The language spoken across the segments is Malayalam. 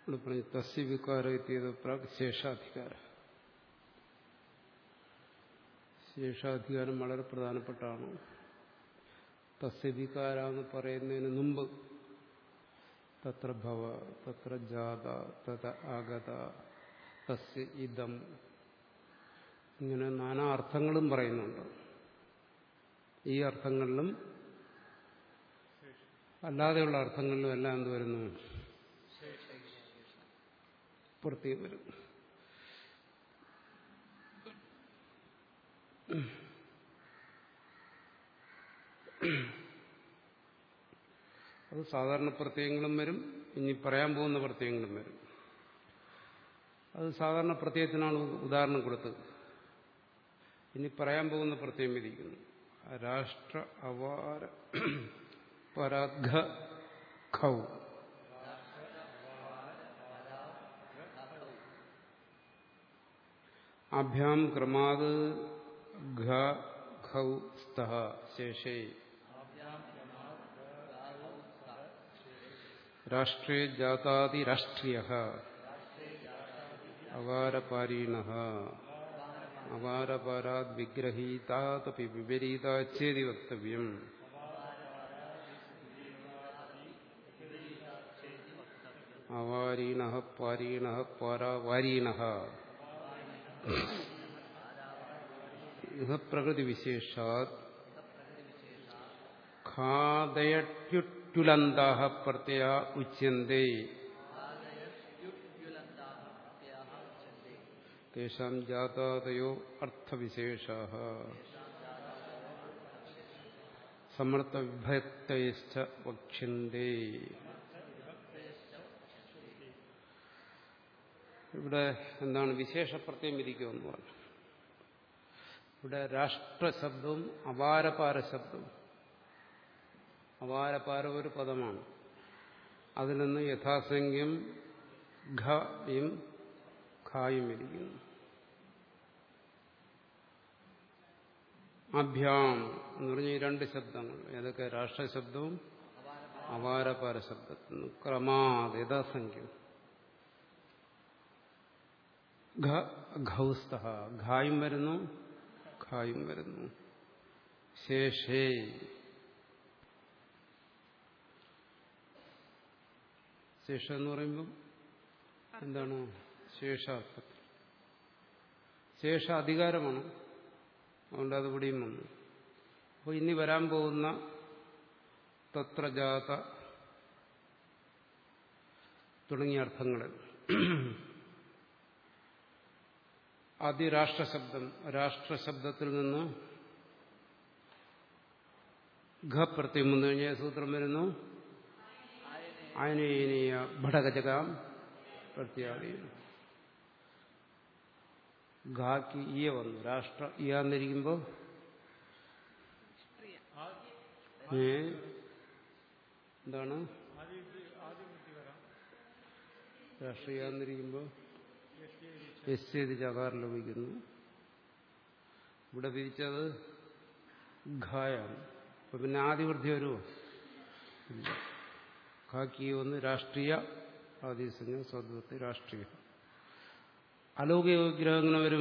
ഇവിടെ പറഞ്ഞു തസ്യ വികാരം എത്തിയത് പ്രാക് ശേഷാധികാര ശേഷാധികാരം വളരെ പ്രധാനപ്പെട്ടാണ് തസ്യ വികാര എന്ന് പറയുന്നതിന് മുമ്പ് തത്ര ഭവ തത്ര ജാത തത ആഗത തസ്യ ഇതം ഇങ്ങനെ നാനാ അർത്ഥങ്ങളും പറയുന്നുണ്ട് ഈ അർത്ഥങ്ങളിലും അല്ലാതെയുള്ള അർത്ഥങ്ങളിലും എല്ലാം എന്ത് വരുന്നു പ്രത്യേകം വരും അത് സാധാരണ പ്രത്യയങ്ങളും വരും ഇനി പറയാൻ പോകുന്ന പ്രത്യയങ്ങളും വരും അത് സാധാരണ പ്രത്യയത്തിനാണ് ഉദാഹരണം കൊടുത്തത് ഇനി പറയാൻ പോകുന്ന പ്രത്യയം വിധിക്കുന്നു രാഷ്ട്ര അവാര പരാഗ്ഘ ഖൗ അഭ്യാം ക്രമാത് ഘ ഖൗ സ്തഃ ശേഷേ രാഷ്ട്രേ ജാതാതി രാഷ്ട്രീയ അവാരപാരീണ അവാരപാരാത് വിഗ്രഹീതാതപി വിപരീതാച്ചേതി വക്തവ്യം അവാരീണ പാരീണ പാരാവാരീണ ഇഹ പ്രകൃതിവിശേഷാത് ഖാദയട്യുലന്താ പ്രത്യയ ഉച്യന്തേ തേഷാം ജാതാതയോ അർത്ഥവിശേഷ സമർത്ഥവിഭക്തയശ്ച വക്ഷ്യന്തേ ഇവിടെ എന്താണ് വിശേഷപ്രത്യം വിധിക്കുമെന്ന് പറഞ്ഞു ഇവിടെ രാഷ്ട്രശബ്ദവും അപാരപാര ശബ്ദവും അപാരപാര ഒരു പദമാണ് അതിൽ നിന്ന് യഥാസംഖ്യം ഘയും ഖായും വിധിക്കുന്നു അഭ്യാം എന്ന് പറഞ്ഞ ഈ രണ്ട് ശബ്ദങ്ങൾ ഏതൊക്കെ രാഷ്ട്രശബ്ദവും അപാരപാര ശബ്ദത്തിന് ക്രമാത് യഥാസംഖ്യം ഘൗസ്ത ഘായും വരുന്നു ഖായും വരുന്നു ശേഷേ ശേഷം എന്ന് പറയുമ്പം എന്താണ് ശേഷാർത്ഥത്തിൽ ശേഷ അധികാരമാണ് അതുകൊണ്ട് അത് ഇവിടെയും വന്നു അപ്പോൾ ഇനി വരാൻ പോകുന്ന തത്രജാത തുടങ്ങിയ അർത്ഥങ്ങളിൽ ആദ്യ രാഷ്ട്രശബ്ദം രാഷ്ട്രശബ്ദത്തിൽ നിന്ന് ഘ പ്രത്യം വന്നു കഴിഞ്ഞാൽ സൂത്രം വരുന്നു ആയനീയ ഭടകജകാം പ്രത്യാദി ഘാക്ക് ഈയ വന്നു രാഷ്ട്ര ഇയാന്നിരിക്കുമ്പോ ഏ എന്താണ് രാഷ്ട്രീയാന്നിരിക്കുമ്പോ എസ് ചെയ്ത് ചകാരം ലഭിക്കുന്നു ഇവിടെ വിധിച്ചത് ഘായാണ് അപ്പൊ പിന്നെ ആദിവൃദ്ധി വരുമോ ഇല്ല ഖാക്കി ഒന്ന് രാഷ്ട്രീയ ആദിസഞ്ജം സ്വതന്ത്രത്തെ രാഷ്ട്രീയ അലൗകിക വിഗ്രഹം എങ്ങനെ വരും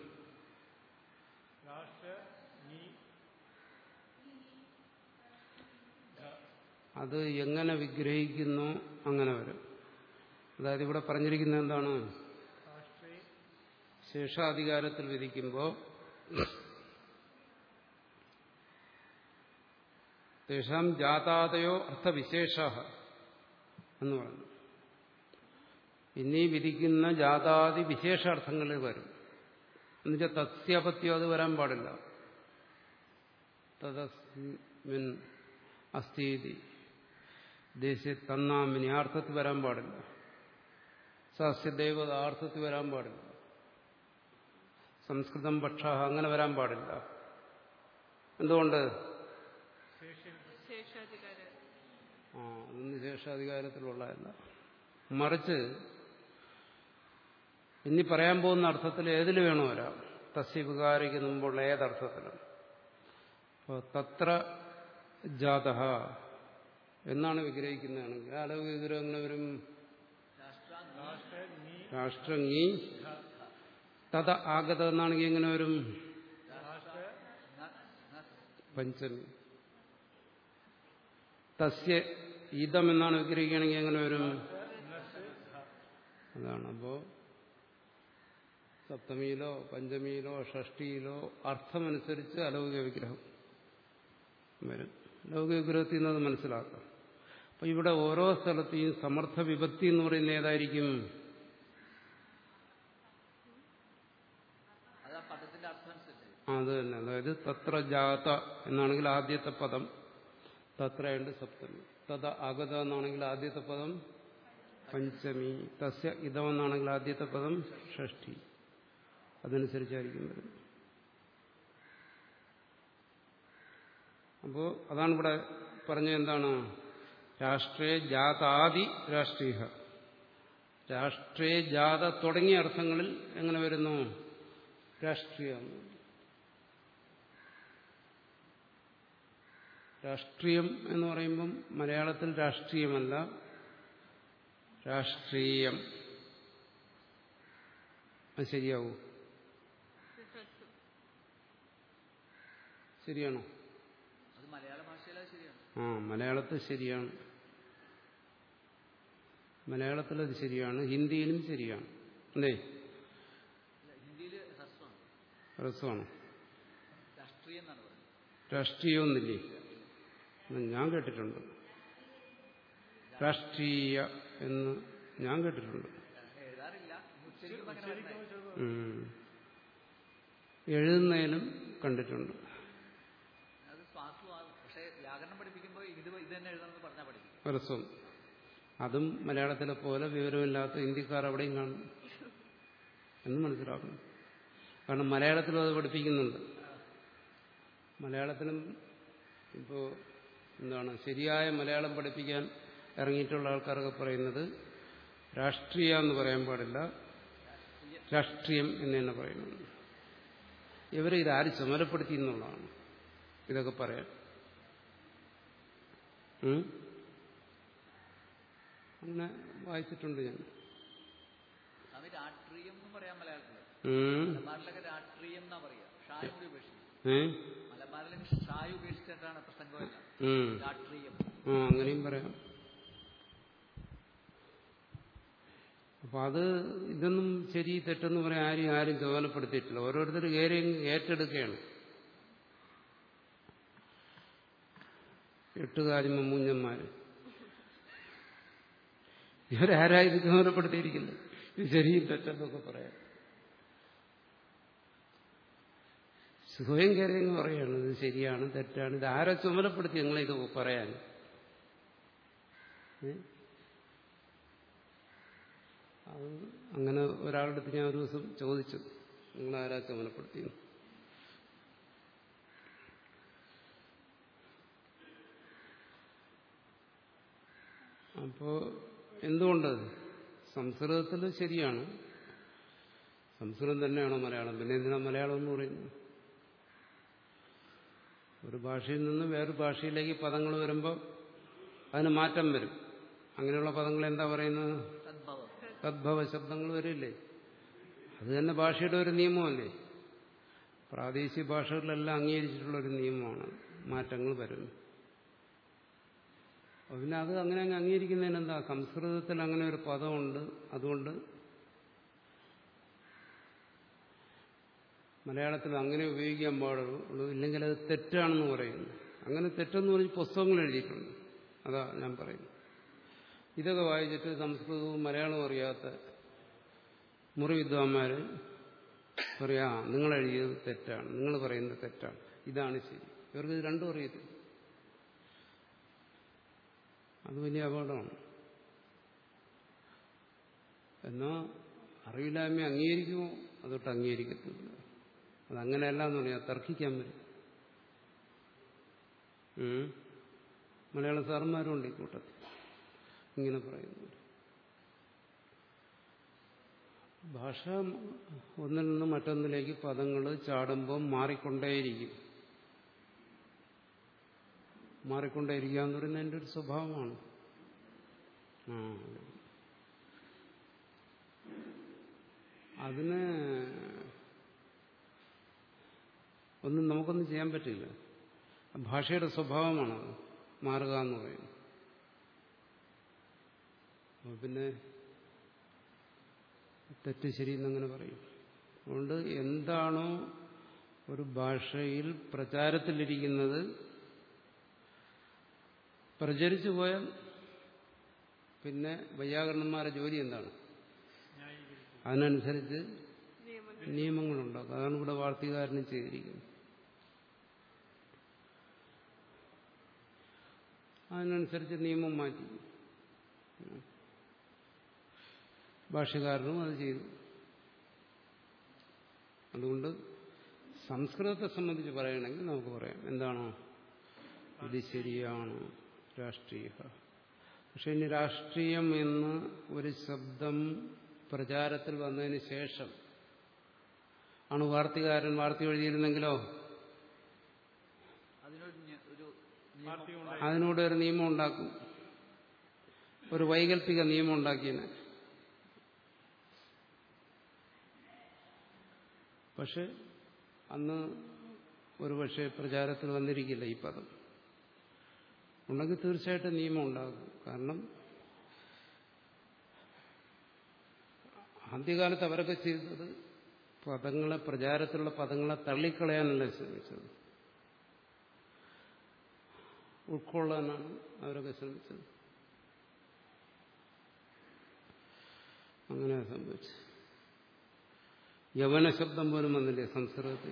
അത് എങ്ങനെ വിഗ്രഹിക്കുന്നു അങ്ങനെ വരും അതായത് ഇവിടെ പറഞ്ഞിരിക്കുന്നത് എന്താണ് ശേഷാധികാരത്തിൽ വിധിക്കുമ്പോൾ തേഷാം ജാതാതയോ അർത്ഥവിശേഷ എന്ന് പറഞ്ഞു ഇനി വിധിക്കുന്ന ജാതാതി വിശേഷാർത്ഥങ്ങളിൽ വരും എന്നുവെച്ചാൽ തസ്യപത്യം അത് വരാൻ പാടില്ല തദസ്മിൻ അസ്ഥീതി ദേശീയ തന്നാമിനി ആർത്ഥത്തിൽ വരാൻ പാടില്ല സസ്യദേവത ആർത്ഥത്തിൽ വരാൻ പാടില്ല സംസ്കൃതം പക്ഷ അങ്ങനെ വരാൻ പാടില്ല എന്തുകൊണ്ട് ആ അതൊന്നും ശേഷാധികാരത്തിലുള്ളതല്ല മറിച്ച് ഇനി പറയാൻ പോകുന്ന അർത്ഥത്തിൽ ഏതിൽ വേണോ വരാം തസ്യ വികാരിക്ക് മുമ്പുള്ള ഏതർത്ഥത്തിലും അപ്പോൾ തത്ര ജാത എന്നാണ് വിഗ്രഹിക്കുന്നതാണെങ്കിൽ അലവ് വിഗ്രഹങ്ങൾ വരും രാഷ്ട്രങ്ങി തത ആഗത എന്നാണെങ്കിൽ എങ്ങനെ വരും പഞ്ചമി തസ്യ ഇതം എന്നാണ് വിഗ്രഹിക്കുകയാണെങ്കിൽ എങ്ങനെ വരും അതാണ് അപ്പോ സപ്തമിയിലോ പഞ്ചമിയിലോ ഷഷ്ടിയിലോ അർത്ഥമനുസരിച്ച് അലൗകിക വിഗ്രഹം വരും ലൗകിക വിഗ്രഹത്തിൽ നിന്ന് അത് മനസ്സിലാക്കാം അപ്പൊ ഇവിടെ ഓരോ സ്ഥലത്തെയും സമർത്ഥ വിഭക്തി എന്ന് പറയുന്നത് ഏതായിരിക്കും അത് ആ പദത്തിന്റെ അർത്ഥം അനുസരിച്ച് അത് തന്നെ അതായത് തത്ര ജാത എന്നാണെങ്കിൽ ആദ്യത്തെ പദം തത്രയുണ്ട് സപ്തമി തത അഗത എന്നാണെങ്കിൽ ആദ്യത്തെ പദം പഞ്ചമി തസ്യ ഇതമെന്നാണെങ്കിൽ ആദ്യത്തെ പദം ഷഷ്ടി അതനുസരിച്ചായിരിക്കും വരുന്നത് അപ്പോ അതാണ് ഇവിടെ പറഞ്ഞ എന്താണ് രാഷ്ട്രീയ ജാതാദി രാഷ്ട്രീയ രാഷ്ട്രീയ ജാത തുടങ്ങിയ അർത്ഥങ്ങളിൽ എങ്ങനെ വരുന്നു രാഷ്ട്രീയം രാഷ്ട്രീയം എന്ന് പറയുമ്പം മലയാളത്തിൽ രാഷ്ട്രീയമല്ല രാഷ്ട്രീയം അത് ശരിയാവൂ ശരിയാണോ അത് മലയാള ഭാഷയിൽ അത് ശരിയാണ് ആ മലയാളത്തിൽ ശരിയാണ് മലയാളത്തിൽ അത് ശരിയാണ് ഹിന്ദിയിലും ശരിയാണ് അല്ലേ ഇല്ല, ഹിന്ദിയില് ഹ്രസ്വമാണ് രസമാണ് രാഷ്ട്രീയം എന്നാണ് പറയുന്നത് രാഷ്ട്രീയമൊന്നില്ലേ എന്ന് ഞാൻ കേട്ടിട്ടുണ്ട് രാഷ്ട്രീയ എന്ന് ഞാൻ കേട്ടിട്ടുണ്ട് എഴുതാറില്ല ഉച്ചരിക്കുമ്പോൾ അങ്ങനെ പറയുന്നത് ഉം. എഴുതുന്നതിലും കണ്ടിട്ടുണ്ട് അത് സ്വാസുവാകും പക്ഷെ വ്യാകരണം പഠിപ്പിക്കുമ്പോൾ ഇത് ഇത് തന്നെ എഴുതണമെന്ന് പറഞ്ഞാൽ പഠിപ്പിക്കും രസം അതും മലയാളത്തിലെ പോലെ വിവരമില്ലാത്ത ഹിന്ദിക്കാർ അവിടെയും കാണും എന്ന് മനസ്സിലാക്കണം കാരണം മലയാളത്തിലും അത് പഠിപ്പിക്കുന്നുണ്ട് മലയാളത്തിലും ഇപ്പോൾ എന്താണ് ശരിയായ മലയാളം പഠിപ്പിക്കാൻ ഇറങ്ങിയിട്ടുള്ള ആൾക്കാരൊക്കെ പറയുന്നത് രാഷ്ട്രീയ എന്ന് പറയാൻ പാടില്ല രാഷ്ട്രീയം എന്ന് തന്നെ പറയുന്നത് ഇവരെ ഇതാര് ചുമതലപ്പെടുത്തി എന്നുള്ളതാണ് ഇതൊക്കെ പറയാൻ ഉം? അങ്ങനെ വായിച്ചിട്ടുണ്ട് ഞാൻ സ്വാമി രാഷ്ട്രീയം എന്ന് പറയാം മലയാളത്തില് ഉം. മലബാറിലൊക്കെ രാഷ്ട്രീയം എന്നാ പറയാ ഷായ് കൂടി ഉപേക്ഷിച്ചു ഏ മലബാറിലും ഷായ് ഉപേക്ഷിച്ചിട്ടാണ് പ്രസംഗമല്ല ഉം. രാഷ്ട്രീയം ആ അങ്ങനെയും പറയാം അപ്പൊ അത് ഇതൊന്നും ശരി തെറ്റെന്ന് പറയാൻ ആരും ആരും ചുമതലപ്പെടുത്തിയിട്ടില്ല ഓരോരുത്തർ കയറി ഏറ്റെടുക്കുകയാണ് എട്ടുകാരി മമ്മൂഞ്ഞന്മാര് ഇവരാരാ ഇത് ചുമതലപ്പെടുത്തിയിരിക്കുന്നത് ഇത് ശരിയും തെറ്റെന്നൊക്കെ പറയാം സ്വയം കയറി എന്ന് പറയാണ് ഇത് ശരിയാണ് തെറ്റാണ് ഇത് ആരെ ചുമതലപ്പെടുത്തി നിങ്ങളിത് പറയാൻ ഏ? അത് അങ്ങനെ ഒരാളുടെ അടുത്ത് ഞാൻ ഒരു ദിവസം ചോദിച്ചു നിങ്ങൾ ആരാ ചുമതലപ്പെടുത്തി അപ്പോ എന്തുകൊണ്ട് സംസ്കൃതത്തിൽ ശരിയാണ് സംസ്കൃതം തന്നെയാണോ മലയാളം പിന്നെ എന്തിനാ മലയാളം എന്ന് പറയുന്നത് ഒരു ഭാഷയിൽ നിന്ന് വേറൊരു ഭാഷയിലേക്ക് പദങ്ങൾ വരുമ്പോൾ അതിന് മാറ്റം വരും അങ്ങനെയുള്ള പദങ്ങൾ എന്താ പറയുന്നത് തദ്ഭവം തദ്ഭവ ശബ്ദങ്ങൾ വരില്ലേ അത് തന്നെ ഭാഷയുടെ ഒരു നിയമമല്ലേ പ്രാദേശിക ഭാഷകളിലെല്ലാം അംഗീകരിച്ചിട്ടുള്ള ഒരു നിയമമാണ് മാറ്റങ്ങൾ വരും അപ്പൊ പിന്നെ അത് അങ്ങനെ അങ്ങ് അംഗീകരിക്കുന്നതിന് എന്താ സംസ്കൃതത്തിൽ അങ്ങനെ ഒരു പദമുണ്ട് അതുകൊണ്ട് മലയാളത്തിൽ അങ്ങനെ ഉപയോഗിക്കാൻ പാടുള്ളൂ ഇല്ലെങ്കിൽ അത് തെറ്റാണെന്ന് പറയുന്നു അങ്ങനെ തെറ്റെന്ന് പറഞ്ഞ് പുസ്തകങ്ങൾ എഴുതിയിട്ടുണ്ട് അതാ ഞാൻ പറയുന്നത് ഇതൊക്കെ വായിച്ചിട്ട് സംസ്കൃതവും മലയാളവും അറിയാത്ത മുറി വിദ്വാന്മാർ പറയാ നിങ്ങൾ എഴുതിയത് തെറ്റാണ് നിങ്ങൾ പറയുന്നത് തെറ്റാണ് ഇതാണ് ശരി ഇവർക്ക് ഇത് രണ്ടും അറിയത്തില്ല അത് വലിയ അപകടമാണ് എന്നാ അറിവില്ലായ്മ അംഗീകരിക്കുമോ അതൊട്ട് അംഗീകരിക്കത്തില്ല അതങ്ങനെയല്ല എന്ന് പറഞ്ഞാൽ തർക്കിക്കാൻ പറ്റും ഉം. മലയാള സാറന്മാരും ഉണ്ട് ഈ കൂട്ടത്തിൽ ഇങ്ങനെ പറയുന്നുണ്ട് ഭാഷ ഒന്നിൽ നിന്ന് മറ്റൊന്നിലേക്ക് പദങ്ങൾ ചാടുമ്പോൾ മാറിക്കൊണ്ടേയിരിക്കും മാറിക്കൊണ്ടേയിരിക്കുക എന്ന് പറയുന്നത് എൻ്റെ ഒരു സ്വഭാവമാണ് ആ അതിന് ഒന്നും നമുക്കൊന്നും ചെയ്യാൻ പറ്റില്ല ഭാഷയുടെ സ്വഭാവമാണത് മാറുക എന്ന് പറയുന്നത് അപ്പൊ പിന്നെ തെറ്റ് ശരി എന്നങ്ങനെ പറയും അതുകൊണ്ട് എന്താണോ ഒരു ഭാഷയിൽ പ്രചാരത്തിലിരിക്കുന്നത് പ്രചരിച്ചു പോയാൽ പിന്നെ വൈയാകരണന്മാരുടെ ജോലി എന്താണ് അതിനനുസരിച്ച് നിയമങ്ങളുണ്ടാക്കും അതാണ് ഇവിടെ വാർത്തകാരനും ചെയ്തിരിക്കുന്നത് അതിനനുസരിച്ച് നിയമം മാറ്റി ഭാഷകാരനും അത് ചെയ്തു അതുകൊണ്ട് സംസ്കൃതത്തെ സംബന്ധിച്ച് പറയണമെങ്കിൽ നമുക്ക് പറയാം എന്താണോ ഇത് ശരിയാണ് രാഷ്ട്രീയ പക്ഷെ ഇനി രാഷ്ട്രീയം എന്ന് ഒരു ശബ്ദം പ്രചാരത്തിൽ വന്നതിന് ശേഷം ആണ് വാർത്തകാരൻ വാർത്ത എഴുതിയിരുന്നെങ്കിലോ അതിനൊരു ന്യ- ഒരു നിയമം അതിനൂടെ ഒരു നിയമം ഉണ്ടാക്കും ഒരു വൈകല്പിക നിയമം ഉണ്ടാക്കിയതിന് പക്ഷെ അന്ന് ഒരുപക്ഷെ പ്രചാരത്തിൽ വന്നിരിക്കില്ല ഈ പദം ഉണ്ടെങ്കിൽ തീർച്ചയായിട്ടും നിയമം ഉണ്ടാകും കാരണം ആദ്യകാലത്ത് അവരൊക്കെ ചെയ്തത് പദങ്ങളെ പ്രചാരത്തിലുള്ള പദങ്ങളെ തള്ളിക്കളയാനല്ല ശ്രമിച്ചത് ഉൾക്കൊള്ളാനാണ് അവരൊക്കെ ശ്രമിച്ചത് അങ്ങനെ സംഭവിച്ചു യവന ശബ്ദം പോലും വന്നില്ലേ സംസ്കൃതത്തിൽ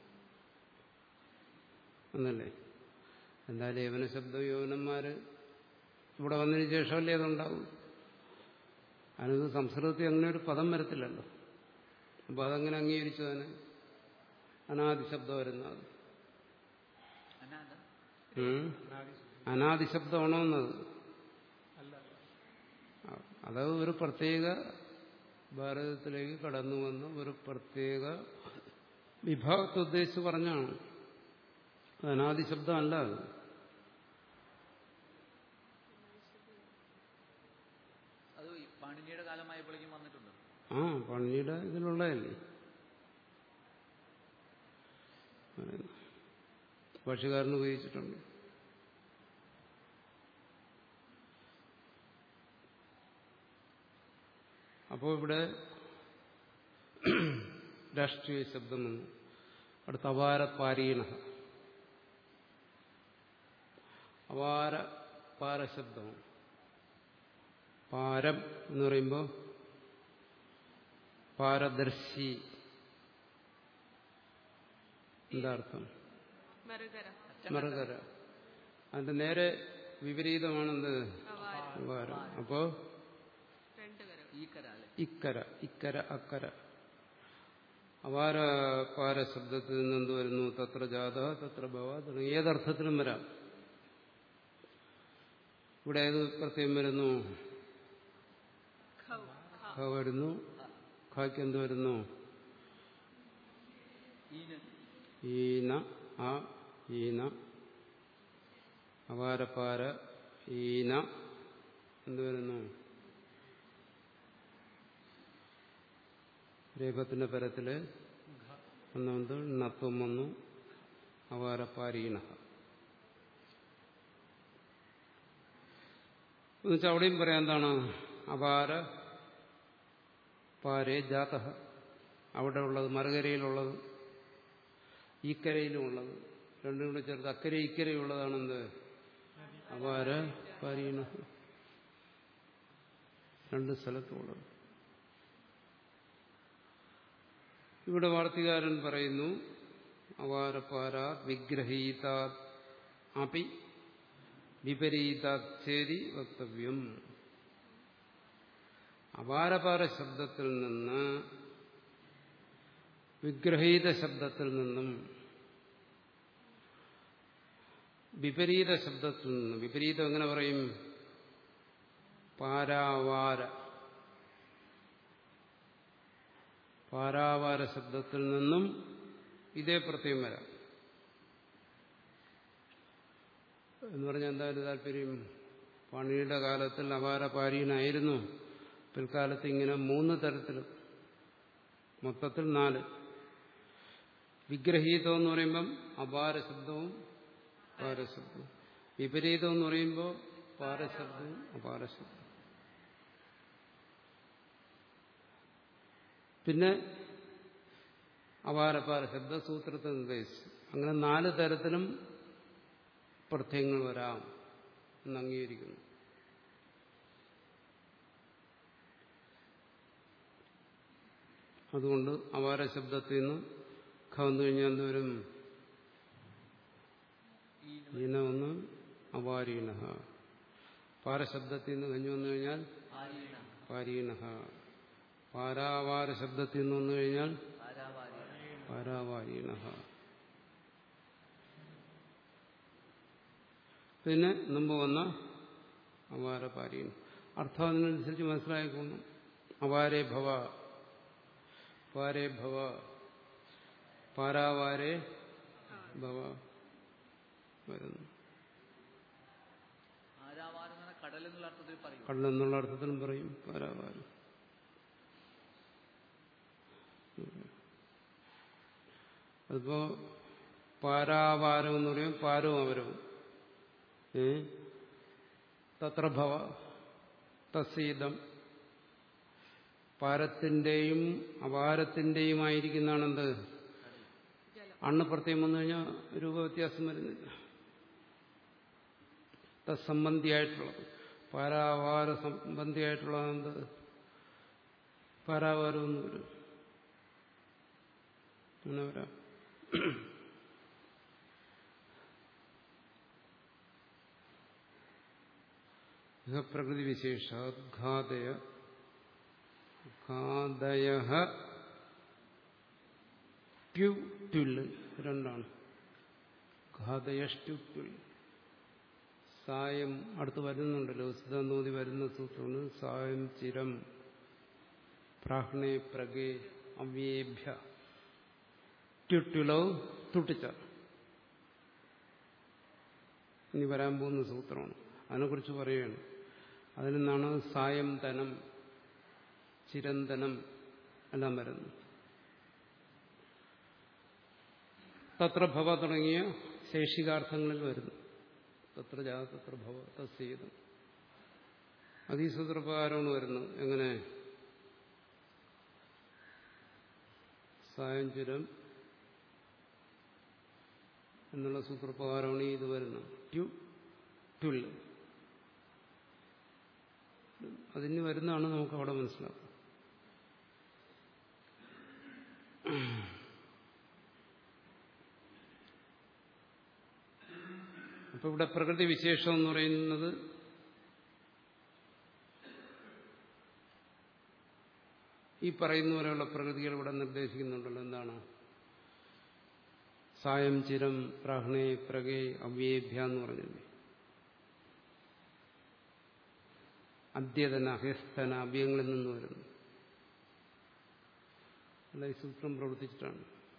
വന്നല്ലേ എന്തായാലും യവന ശബ്ദം യവനന്മാര് ഇവിടെ വന്നതിന് ശേഷമല്ലേ അതുണ്ടാവും അതിനത് സംസ്കൃതത്തിൽ അങ്ങനെ ഒരു പദം വരത്തില്ലല്ലോ അപ്പൊ അതങ്ങനെ അംഗീകരിച്ചു അതിന് അനാദി ശബ്ദം വരുന്നത് അനാഥ ഉം. അനാദി ശബ്ദമാണോ എന്നത് അത് ഒരു പ്രത്യേക ഭാരതത്തിലേക്ക് കടന്നു വന്ന ഒരു പ്രത്യേക വിഭാഗത്തെ ഉദ്ദേശിച്ച് പറഞ്ഞാണ് അത് അനാദി ശബ്ദമല്ല അത് അത് ഈ പാണിനിയുടെ കാലമായപ്പോഴേക്കും വന്നിട്ടുണ്ട് ആ പണിയുടെ ഇതിലുള്ളതല്ലേ ഭാഷകാരൻ ഉപയോഗിച്ചിട്ടുണ്ട് അപ്പോൾ ഇവിടെ രാഷ്ട്രീയ ശബ്ദം വന്നു അടുത്ത അപാര പാരീണ അപാര പാരശബ്ദം പാരം എന്ന് പറയുമ്പോൾ പാരദർശി എന്താ അർത്ഥം മറുകര മറുകര അതിന്റെ നേരെ വിപരീതമാണെന്ത് അവാരം അപാരം അപ്പോ രണ്ട് കരകൾ ഈ കര അല്ലെ ഇക്കര ഇക്കര അക്കര അപാര പാര ശബ്ദത്തിൽ നിന്ന് എന്ത് വരുന്നു തത്ര ജാത തത്ര ഭവ തുടങ്ങി ഏതർത്ഥത്തിലും വരാം ഇവിടെ ഏത് പ്രത്യേകം വരുന്നു ഖൗ ഖ ഖ വരുന്നു ഖാക്ക് എന്ത് വരുന്നു ഈന് ഈന ആ ഈന അപാരപ്പാര ഈന എന്ത് വരുന്നു രേഖത്തിന്റെ പരത്തില് ഒന്നുകൊണ്ട് നത്വം വന്നു അപാരപ്പാരീണ എന്നുവെച്ചാൽ അവിടെയും പറയാം എന്താണ് അപാര പാരേ ജാത അവിടെ ഉള്ളത് മറുകരയിലുള്ളത് ഈക്കരയിലുമുള്ളത് രണ്ടും കൂടെ ചേർത്ത് അക്കരെ ഇക്കരയുള്ളതാണെന്ത് അപാര പാരീണ രണ്ട് സ്ഥലത്തുള്ളത് ഇവിടെ വാർത്തികാരൻ പറയുന്നു അപാരപാര വിഗ്രഹീത അപി വിപരീതാച്ചേരി വക്തവ്യം അപാരപാര ശബ്ദത്തിൽ നിന്ന് വിഗ്രഹീത ശബ്ദത്തിൽ നിന്നും വിപരീത ശബ്ദത്തിൽ നിന്ന് വിപരീതം എങ്ങനെ പറയും പാരാവാര പാരാവാര ശബ്ദത്തിൽ നിന്നും ഇതേ പ്രത്യം വരാം എന്ന് പറഞ്ഞാൽ എന്താ ഒരു താല്പര്യം പണിയുടെ കാലത്തിൽ അപാര പാരീനായിരുന്നു പിൽക്കാലത്ത് ഇങ്ങനെ മൂന്ന് തരത്തിലും മൊത്തത്തിൽ നാല് വിഗ്രഹീതം എന്ന് പറയുമ്പം അപാരശബ്ദവും പാരശബ്ദവും വിപരീതം എന്ന് പറയുമ്പോൾ പാരശബ്ദവും അപാരശബ്ദവും പിന്നെ അപാരപാര ശബ്ദസൂത്രത്തെ നിർദ്ദേശിച്ചു അങ്ങനെ നാല് തരത്തിലും പ്രത്യയങ്ങൾ വരാം എന്ന് അംഗീകരിക്കുന്നു അതുകൊണ്ട് അപാര ശബ്ദത്തിൽ നിന്നും ഖ വന്നു കഴിഞ്ഞാൽ എന്തോരും ഈന ഒന്ന് അപാരീണ പാരശബ്ദത്തിൽ നിന്ന് കഞ്ഞു വന്നു കഴിഞ്ഞാൽ ആരീണ പാരീണ പാരാവാര ശബ്ദത്തിൽ നിന്ന് വന്നു കഴിഞ്ഞാൽ ആരാവാരീണ പാരാവാരീണ പിന്നെ മുമ്പ് വന്ന അപാരപാരീണ അർത്ഥം അതിനനുസരിച്ച് മനസ്സിലായിക്കൊള്ളണം അപാരേ ഭവ പാരേ ഭവ പാരാവാരേ ഭവ വരുന്നു ആരാവാരം എന്ന കടൽ എന്നുള്ള അർത്ഥത്തിൽ പറയും കള്ളെന്നുള്ള അർത്ഥത്തിലും പറയും പാരാവാരം അതിപ്പോ പാരാവാരം എന്ന് പറയും പാരവും അവരവും ഏ തത്ര ഭവ തസ്സീതം പാരത്തിന്റെയും അപാരത്തിന്റെയുമായിരിക്കുന്നതാണെന്ത് ജലം അണ്ണ് പ്രത്യേകം വന്നു കഴിഞ്ഞാൽ രൂപവ്യത്യാസം വരുന്നില്ല തത്സംബന്ധിയായിട്ടുള്ളത് പാരാവാര സംബന്ധിയായിട്ടുള്ളതെന്ത് പാരാവാരം എന്ന് വരും അങ്ങനെ വരാം ഇഹ പ്രകൃതി വിശേഷ ഘാതയ ഘാതയ ട്യു ട്യുല് രണ്ടാണ് ഘാതയഷ്ടുൽ സായം അടുത്ത് വരുന്നുണ്ടല്ലോ സിദ്ധാന്തോതി വരുന്ന സൂത്രമാണ് സായം ചിരം പ്രാഹ്ണേ പ്രഗേ അവ്യേഭ്യ ട്യുട്യുലോ തുട്ടിച്ച ഇനി വരാൻ പോകുന്ന സൂത്രമാണ് അതിനെക്കുറിച്ച് പറയുകയാണ് അതിൽ നിന്നാണ് സായം ധനം ചിരന്തനം എല്ലാം വരുന്നത് തത്ര ഭവ തുടങ്ങിയ ശേഷികാർത്ഥങ്ങളിൽ വരുന്നു തത്ര ജാ തത്ര ഭവ തസ്സീതം അത് ഈ സൂത്രപ്രകാരമാണ് വരുന്നത് എങ്ങനെ സായഞ്ചുരം എന്നുള്ള സൂത്രപ്രകാരമാണ് ഈ ഇത് വരുന്നത് ട്യു ട്യുൽ അതിന് വരുന്നതാണ് നമുക്ക് അവിടെ മനസ്സിലാക്കുക അപ്പൊ ഇവിടെ പ്രകൃതി വിശേഷം എന്ന് പറയുന്നത് ഈ പറയുന്ന പോലെയുള്ള പ്രകൃതികൾ ഇവിടെ നിർദ്ദേശിക്കുന്നുണ്ടല്ലോ എന്താണ് സായം ചിരം പ്രാഹ്ണേ പ്രകേ അവ്യേഭ്യ എന്ന് പറഞ്ഞില്ലേ അദ്യതന ഹ്യസ്തന അവ്യങ്ങളിൽ നിന്ന് വരുന്നു അല്ല ഈ സൂത്രം പ്രവർത്തിച്ചിട്ടാണ്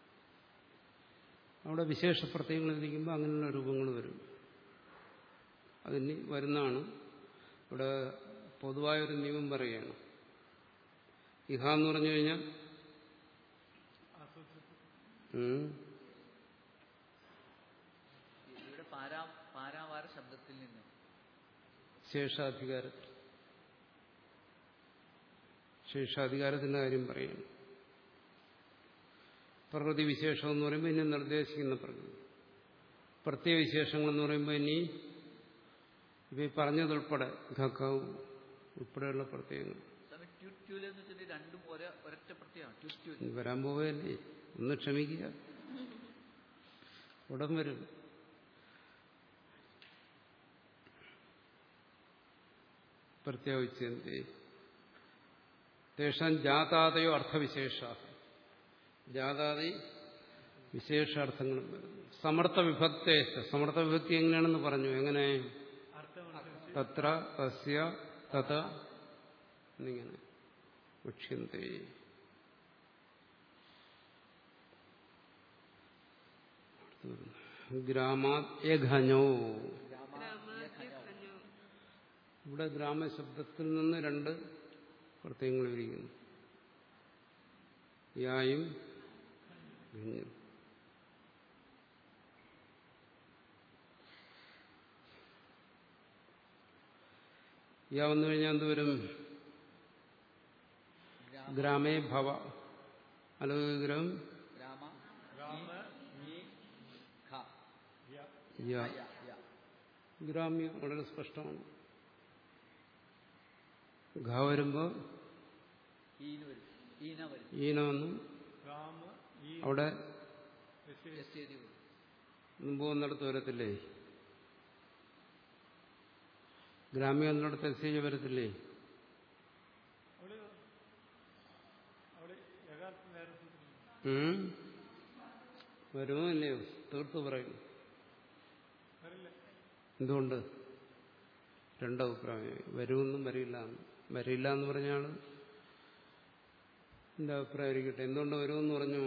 അവിടെ വിശേഷ പ്രത്യയങ്ങൾ ഇരിക്കുമ്പോൾ അങ്ങനെയുള്ള രൂപങ്ങൾ വരും അതിന് വരുന്നതാണ് ഇവിടെ പൊതുവായൊരു നിയമം പറയുകയാണ് ഇഹ എന്ന് പറഞ്ഞു കഴിഞ്ഞാൽ ഉം, ഇവിടെ പാരാ പാരാവാര ശബ്ദത്തിൽ നിന്ന് ശേഷാധികാരത്തിൽ ശേഷാധികാരത്തിന്റെ കാര്യം പറയുകയാണ് പ്രകൃതി വിശേഷം എന്ന് പറയുമ്പോൾ ഇനി നിർദ്ദേശിക്കുന്ന പ്രകൃതി പ്രത്യയവിശേഷങ്ങൾ എന്ന് പറയുമ്പോൾ ഇനി ഇവ ഈ പറഞ്ഞതുൾപ്പെടെ ഘക്കവും ഉൾപ്പെടെയുള്ള പ്രത്യയങ്ങൾ സ്വാമി ട്യൂറ്റ്യൂൽ എന്ന് വെച്ചിട്ട് രണ്ടും ഒരേ ഒരൊറ്റ പ്രത്യയമാണ് ട്യൂറ്റ്യൂൽ ഇനി വരാൻ പോവുകയല്ലേ ഒന്ന് ക്ഷമിക്കുക ഉടൻ വരും പ്രത്യേകിച്ച് തേഷാം ജാതാതയോ അർത്ഥവിശേഷ ജാതാതി വിശേഷാർത്ഥങ്ങളും വരുന്നു സമർത്ഥ വിഭക്തേ സമർത്ഥ വിഭക്തി എങ്ങനെയാണെന്ന് പറഞ്ഞു എങ്ങനെ തത്ര തസ്യ തത എന്നിങ്ങനെ ഉക്ഷ്യന്തേ ഗ്രാമാത് ഏഘനോ ഗ്രാമാദ്യ ഖനു ഇവിടെ ഗ്രാമശബ്ദത്തിൽ നിന്ന് രണ്ട് പ്രത്യയങ്ങൾ വിരിക്കുന്നു യായും ഖഞ്ഞും യാ വന്നു കഴിഞ്ഞാൽ എന്ത് വരും ഗ്രാമേ ഭവ അലോഗ്രഹം രാമ രാമ ഈ ഖ യ യാ യ, യ. ഗ്രാമ്യം വളരെ സ്പഷ്ടമാണ് ഘ വരുമ്പോൾ ഈന് വരും ഈന വരും ഈനമെന്നും രാമ ഈ അവിടെ എസ് എസ് ചെയ്തി വരും മുമ്പ് വന്നിടത്ത് വരത്തില്ലേ ഗ്രാമ്യം എന്നിടത്ത് എസ് ഐ വരത്തില്ലേ അവിടെ അവിടെ യഥാർത്ഥ നേരത്തിൽ ഉം? വരുമോ ഇല്ലയോ തീർത്ത് പറയും വരില്ല എന്തുകൊണ്ട് രണ്ടഭിപ്രായം വരുമെന്നും വരില്ല എന്ന് വരില്ല എന്ന് പറഞ്ഞാൽ എന്റെ അഭിപ്രായം ഇരിക്കട്ടെ എന്തുകൊണ്ട് വരുമെന്ന് പറഞ്ഞു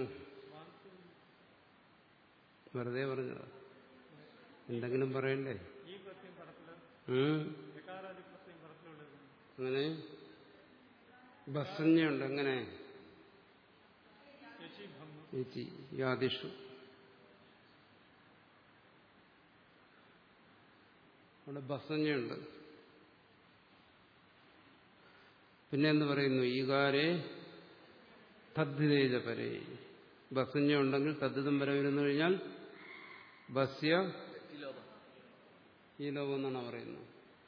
വെറുതെ പറഞ്ഞതാ എന്തെങ്കിലും പറയണ്ടേ ഈ പ്രത്യം പടത്തില് ഉം? യകാരാദി പ്രത്യം പടത്തിലുള്ളത് അങ്ങനെ ബസഞ്ഞുണ്ട് എങ്ങനെ യശി ഭംഗു ചേച്ചി യാദിഷു അവിടെ ബസഞ്ഞുണ്ട് പിന്നെ എന്ത് പറയുന്നു ഈകാരെ തദ്ധിതേജ പരേ ബസഞ്ഞ ഉണ്ടെങ്കിൽ തദ്ധിതം വരെ വരുന്നു കഴിഞ്ഞാൽ ബസ്യ വിലോപം ഈ ലോകം എന്നാണ് പറയുന്നത്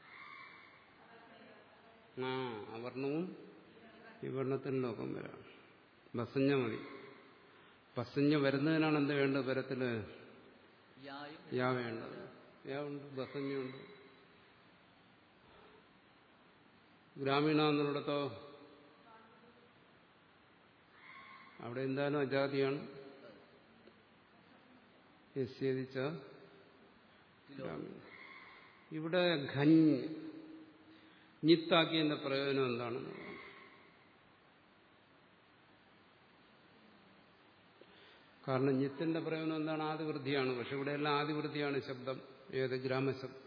ആ അവർണവും ഈ വർണ്ണത്തിന് ലോകം വരാം ബസഞ്ഞ മതി ബസഞ്ഞ വരുന്നതിനാണ് എന്ത് വേണ്ടത് പരത്തില് യായും യാ വേണ്ടത് യാ ഉണ്ട് ബസഞ്ഞുണ്ട് ഗ്രാമീണ എന്നുള്ളിടത്തോ അവിടെ എന്തായാലും അജാതിയാണ് യസ്യതിച്ച ഗ്രാമീണ ഇവിടെ ഖഞ്ഞ് ഞിത്താക്കിയതിന്റെ പ്രയോജനം എന്താണെന്നുള്ളതാണ് കാരണം ഞിത്തിന്റെ പ്രയോജനം എന്താണ് ആദിവൃദ്ധിയാണ് പക്ഷെ ഇവിടെ എല്ലാം ആദിവൃദ്ധിയാണ് ശബ്ദം ഏത് ഗ്രാമശബ്ദം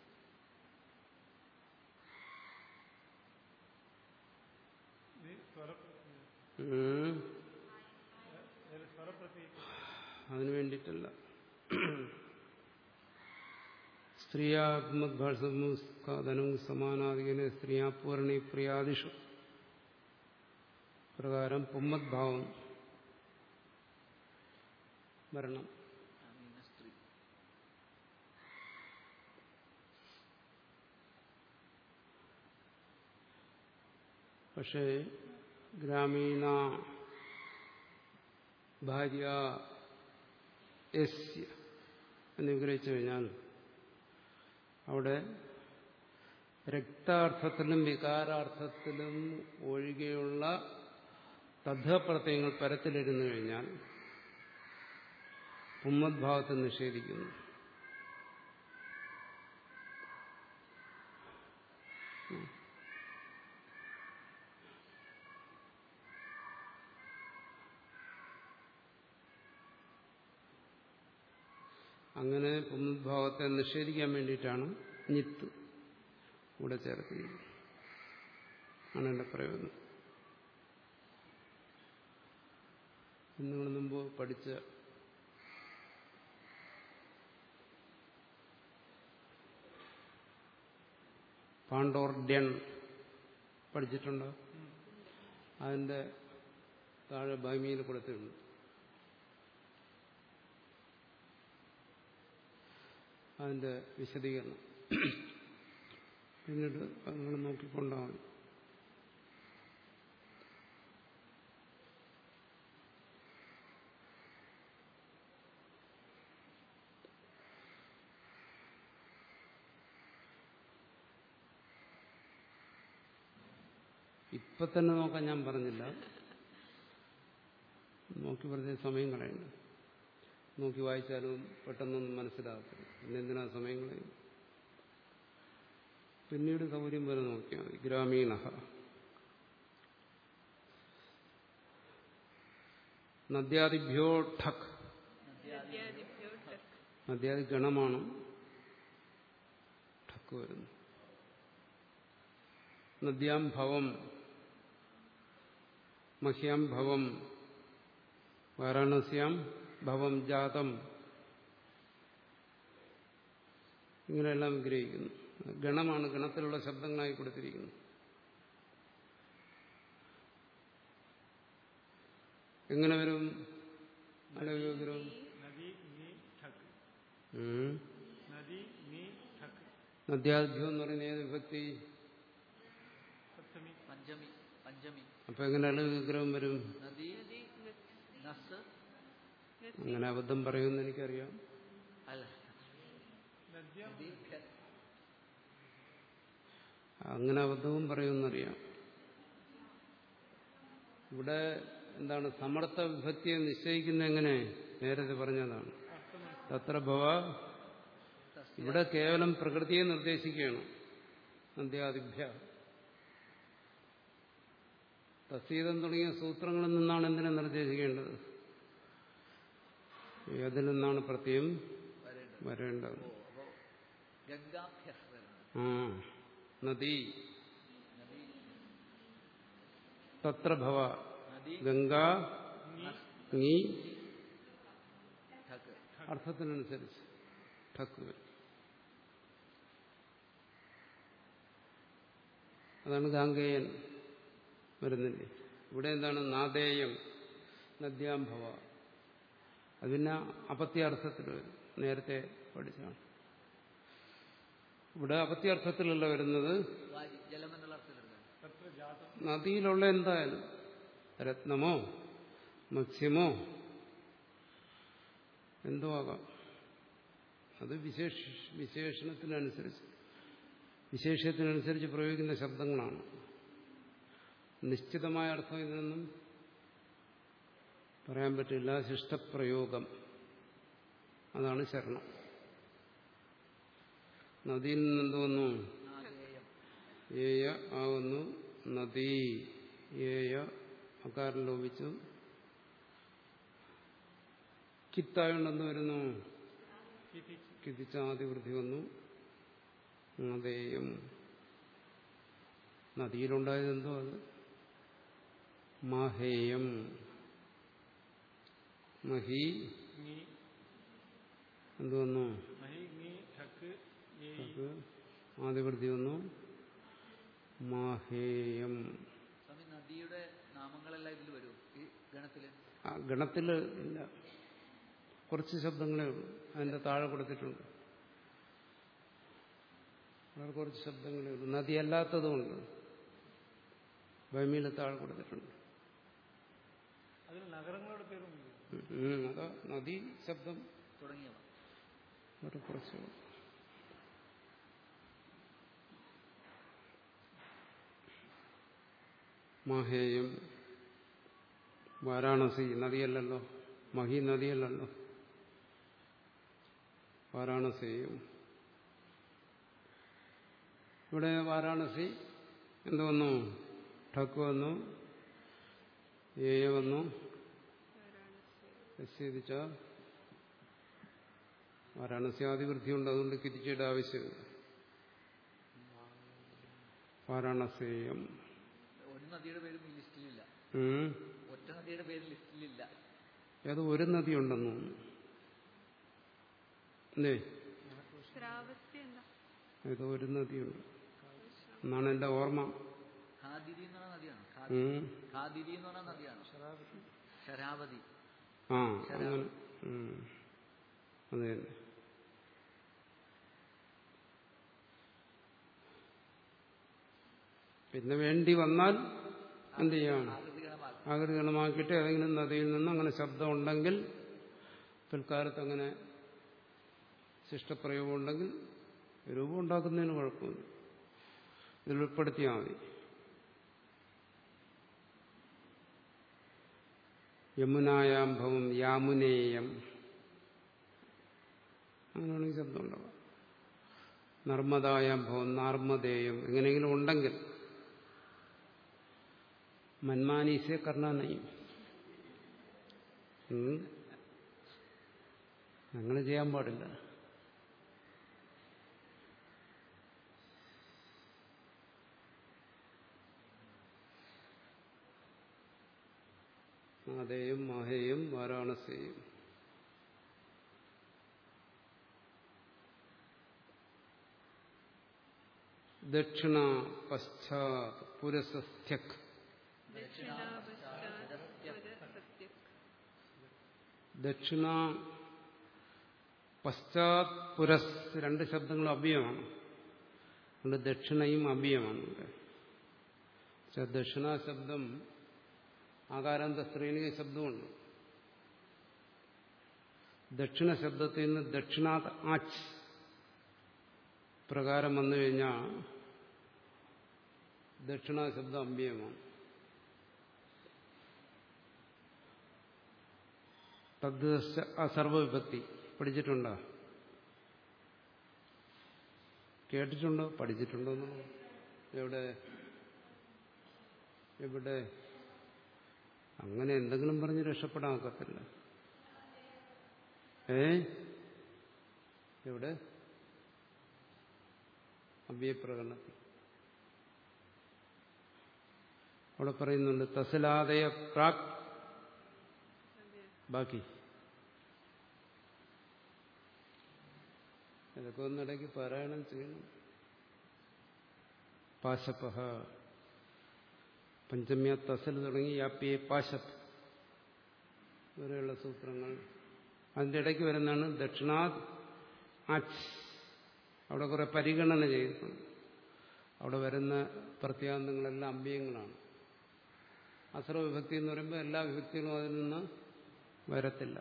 ഈ സ്വര ഉം. സ്വരപ്രതി അതിനു വേണ്ടിയിട്ടല്ല സ്ത്രീയാത്മദ്ഭാഷമുസ്കാദനവും സമാനാധികനെ സ്ത്രീയാപൂർണി പ്രിയാദിഷു പ്രകാരം പുമ്മദ്ഭാവം വരണം അമീന സ്ത്രീ പക്ഷേ ഗ്രാമീണ ഭാര്യ യസ്യ എന്ന് വിഗ്രഹിച്ചു കഴിഞ്ഞാൽ അവിടെ രക്താർത്ഥത്തിലും വികാരാർത്ഥത്തിലും ഒഴികെയുള്ള തദ്ധ്വപ്രത്യയങ്ങൾ പരത്തിലിരുന്നു കഴിഞ്ഞാൽ ഉമ്മദ്ഭാവത്തെ നിഷേധിക്കുന്നു അങ്ങനെ പുനദ്ഭാവത്തെ നിഷേധിക്കാൻ വേണ്ടിയിട്ടാണ് നിത്ത് കൂടെ ചേർത്തിരിക്കുന്നത് ആണ് എന്റെ പ്രയോജനം നിങ്ങൾ മുമ്പ് പഠിച്ച പാണ്ടോർഡ്യൻ പഠിച്ചിട്ടുണ്ടോ അതിന്റെ താഴെ ഭൂമിയിൽ കൊടുത്തിട്ടുണ്ട് അതിന്റെ വിശദീകരണം പിന്നീട് അത് നിങ്ങൾ നോക്കിക്കൊണ്ടാൽ മതി ഇപ്പൊ തന്നെ നോക്കാൻ ഞാൻ പറഞ്ഞില്ല നോക്കി വെറുതെ സമയം കളയണ്ട നോക്കി വായിച്ചാലും പെട്ടെന്നൊന്നും മനസ്സിലാകത്തില്ല പിന്നെ എന്തിനാ സമയം കളയും പിന്നീട് സൗകര്യം വരെ നോക്കിയാൽ മതി ഗ്രാമീണ നദ്യാദിഭ്യോ ഠക് നദ്യാദിഭ്യോ ഠക് നദ്യാദി ഗണമാണ് ഠക്ക് വരുന്നു നദ്യാം ഭവം മഹ്യാം ഭവം വാരാണസ്യാം ഭവം ജാതം ഇങ്ങനെയെല്ലാം വിഗ്രഹിക്കുന്നു ഗണമാണ് ഗണത്തിലുള്ള ശബ്ദങ്ങളായി കൊടുത്തിരിക്കുന്നു എങ്ങനെ വരും അലവിഗ്രഹം നദി നീ ഠക് ഉം. നദി നീ ഠക് നദ്യാഭ്യം എന്ന് പറയുന്ന ഏത് വിഭക്തി സപ്തമി പഞ്ചമി പഞ്ചമി അപ്പൊ എങ്ങനെ അലവിഗ്രഹം വരും നദി നദി നസ് അങ്ങനെ അബദ്ധം പറയുമെന്ന് എനിക്കറിയാം അല്ല നദ്യം നദി ഖ- അങ്ങനെ അബദ്ധവും പറയുമെന്നറിയാം ഇവിടെ എന്താണ് സമർത്ഥ വിഭക്തിയെ നിശ്ചയിക്കുന്ന എങ്ങനെ നേരത്തെ പറഞ്ഞതാണ് തത്ര ഭവ ഇവിടെ കേവലം പ്രകൃതിയെ നിർദ്ദേശിക്കുകയാണ് നന്ദ്യാദിഭ്യ തസീതം തുടങ്ങിയ സൂത്രങ്ങളിൽ നിന്നാണ് എന്തിനെ നിർദ്ദേശിക്കേണ്ടത് ഏതിൽ നിന്നാണ് പ്രത്യം വരേണ്ടത് വരേണ്ടത് ഓ അപ്പോ ഗംഗാഭ്യസ് വരുന്നത് ആ നദി നദി തത്ര ഭവ നദി ഗംഗാ നസ് നീ ഠക് അർത്ഥത്തിനനുസരിച്ച് ഠക്ക് വരും അതാണ് ഗാംഗേയൻ വരുന്നില്ലേ ഇവിടെ എന്താണ് നാദേയം നദ്യാംഭവ അത് പിന്നെ അപത്യാർത്ഥത്തിൽ വരും നേരത്തെ പഠിച്ചാണ് ഇവിടെ അപത്യാർത്ഥത്തിലല്ല വരുന്നത് വാരി ജലം എന്നുള്ള അർത്ഥത്തിലെടുക്കാം തത്ര ജാതം നദിയിലുള്ള എന്തായാലും രത്നമോ മത്സ്യമോ എന്തോ ആകാം അത് വിശേഷ വിശേഷണത്തിനനുസരിച്ച് വിശേഷത്തിനനുസരിച്ച് പ്രയോഗിക്കുന്ന ശബ്ദങ്ങളാണ് നിശ്ചിതമായ അർത്ഥം ഇതിനൊന്നും പറയാൻ പറ്റില്ല ശിഷ്ടപ്രയോഗം അതാണ് ശരണം നദിയിൽ നിന്ന് എന്ത് വന്നു നാഗേയം ഏയ ആവുന്നു നദി ഏയ അകാരം ലോപിച്ചു കിത്തായോണ്ടെന്ന് വരുന്നു കിതിച്ച ആദിവൃദ്ധി വന്നു നദേയം നദിയിലുണ്ടായത് എന്തോ അത് മാഹേയം മഹി നീ എന്ത് വന്നു മഹി നീ ഠക് ഏ അത് ആദിവൃദ്ധി വന്നു മാഹേയം സ്വാമി നദിയുടെ നാമങ്ങളെല്ലാം ഇതിൽ വരും ഈ ഗണത്തില് ആ ഗണത്തില് ഇല്ല കുറച്ച് ശബ്ദങ്ങളേ ഉള്ളൂ അതിന്റെ താഴെ കൊടുത്തിട്ടുണ്ട് വളരെ കുറച്ച് ശബ്ദങ്ങളേ ഉള്ളൂ നദി അല്ലാത്തതുകൊണ്ട് ഭൂമിയിൽ താഴെ കൊടുത്തിട്ടുണ്ട് അതിൽ നഗരങ്ങളുടെ പേരുമില്ല ഉം, അതാ നദി ശബ്ദം തുടങ്ങിയവ വളരെ കുറച്ച് മാഹേയം വാരാണസി നദിയല്ലല്ലോ മഹി നദിയല്ലല്ലോ വാരാണസിയും ഇവിടെ വാരാണസി എന്ത് വന്നു ഠക്ക് വന്നു ഏയ വന്നു നിശ്ചയിച്ച വാരാണസി ആദിവൃദ്ധിയുണ്ട് അതുകൊണ്ട് കിരിച്ചയുടെ ആവശ്യമില്ല വാരാണസേയം ഒരു നദിയുടെ പേരും ഈ ലിസ്റ്റിലില്ല ഉം. ഒറ്റ നദിയുടെ പേര് ലിസ്റ്റിലില്ല ഏതോ ഒരു നദിയുണ്ടെന്ന് തോന്നുന്നു അല്ലേ ശ്രാവസ്തി എന്താ ഏതോ ഒരു നദിയുണ്ട് എന്നാണ് എന്റെ ഓർമ്മ ഖാദിരി എന്ന് പറഞ്ഞ നദിയാണോ ഖാ- ഉം. ഖാദിരി എന്ന് പറഞ്ഞ നദിയാണോ ശരാവതി ആ അങ്ങനെ ഉം. അത് തന്നെ പിന്നെ വേണ്ടി വന്നാൽ എന്ത് ചെയ്യാം ആകൃതികണമാകും ആകൃതികണമാക്കിയിട്ട് ഏതെങ്കിലും നദിയിൽ നിന്ന് അങ്ങനെ ശബ്ദം ഉണ്ടെങ്കിൽ പിൽക്കാലത്ത് അങ്ങനെ ശിഷ്ടപ്രയോഗം ഉണ്ടെങ്കിൽ രൂപം ഉണ്ടാക്കുന്നതിന് കുഴപ്പമില്ല ഇതിൽ ഉൾപ്പെടുത്തിയാൽ മതി യമുനായാം ഭവം യാമുനേയം അങ്ങനെയാണെങ്കിൽ ശബ്ദം ഉണ്ടാവാം നർമ്മദായാം ഭവം നാർമദേയം എങ്ങനെയെങ്കിലും ഉണ്ടെങ്കിൽ മന്മാനീസെ കർണാനയും അങ്ങനെ ചെയ്യാൻ പാടില്ല ആദേയും മാഹേയും വാരാണസിയും ദക്ഷിണ പശ്ചാത് പുരസസ്ഥ്യക് ദക്ഷിണ പശ്ചാത് പുരസ് രണ്ട് ശബ്ദങ്ങളും അവ്യമാണ് അതുകൊണ്ട് ദക്ഷിണയും അവ്യമാണ് ഇവിടെ പക്ഷെ ദക്ഷിണ ശബ്ദം ആകാരാന്ത സ്ത്രീലിംഗ ശബ്ദമുണ്ട് ദക്ഷിണ ശബ്ദത്തിൽ നിന്ന് ദക്ഷിണാത് ആച്ച് പ്രകാരം വന്നു കഴിഞ്ഞാൽ ദക്ഷിണ ശബ്ദം അമ്പ്യമാണ് തദ്ദേശ അസർവവിഭക്തി പഠിച്ചിട്ടുണ്ടോ കേട്ടിട്ടുണ്ടോ പഠിച്ചിട്ടുണ്ടോ എന്നുള്ളത് എവിടെ എവിടെ അങ്ങനെ എന്തെങ്കിലും പറഞ്ഞ് രക്ഷപ്പെടാൻ ഒക്കത്തില്ല ഏ എവിടെ അവ്യപ്രകടനത്തിൽ അവിടെ പറയുന്നുണ്ട് തസലാദയ പ്രാക് ബാക്കി ഇതൊക്കെ ഒന്നിടയ്ക്ക് പാരായണം ചെയ്യണം പാശപ്പഹ പഞ്ചമ്യ തസൽ തുടങ്ങി യാപ്പിയെ പാശപ്പ് വരെയുള്ള സൂത്രങ്ങൾ അതിൻ്റെ ഇടയ്ക്ക് വരുന്നതാണ് ദക്ഷിണാത് ആച്ച് അവിടെ കുറെ പരിഗണന ചെയ്തിട്ടുണ്ട് അവിടെ വരുന്ന പ്രത്യാന്തങ്ങളെല്ലാം അമ്പ്യങ്ങളാണ് അസ്രവിഭക്തി എന്ന് പറയുമ്പോൾ എല്ലാ വിഭക്തികളും അതിൽ നിന്ന് വരത്തില്ല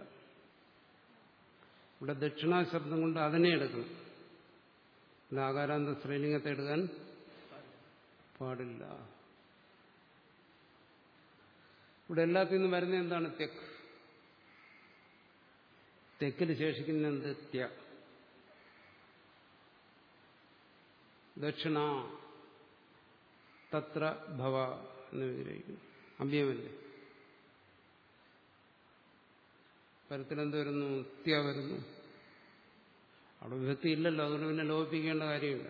ഇവിടെ ദക്ഷിണ ശബ്ദം കൊണ്ട് അതിനെ എടുക്കണം അല്ല ആകാരാന്ത സ്ത്രീലിംഗത്തെ എടുക്കാൻ പാടില്ല ഇവിടെ എല്ലാത്തിൽ നിന്നും വരുന്നത് എന്താണ് തെക്ക് തെക്കിൽ ശേഷിക്കുന്ന എന്ത് ത്യ ദക്ഷിണ തത്ര ഭവ എന്ന് വിഗ്രഹിക്കുന്നു അമ്പ്യമല്ലേ പരത്തിലെന്ത് വരുന്നു ത്യ വരുന്നു അവിടെ വിഭക്തി ഇല്ലല്ലോ അതുകൊണ്ട് പിന്നെ ലോപിപ്പിക്കേണ്ട കാര്യമില്ല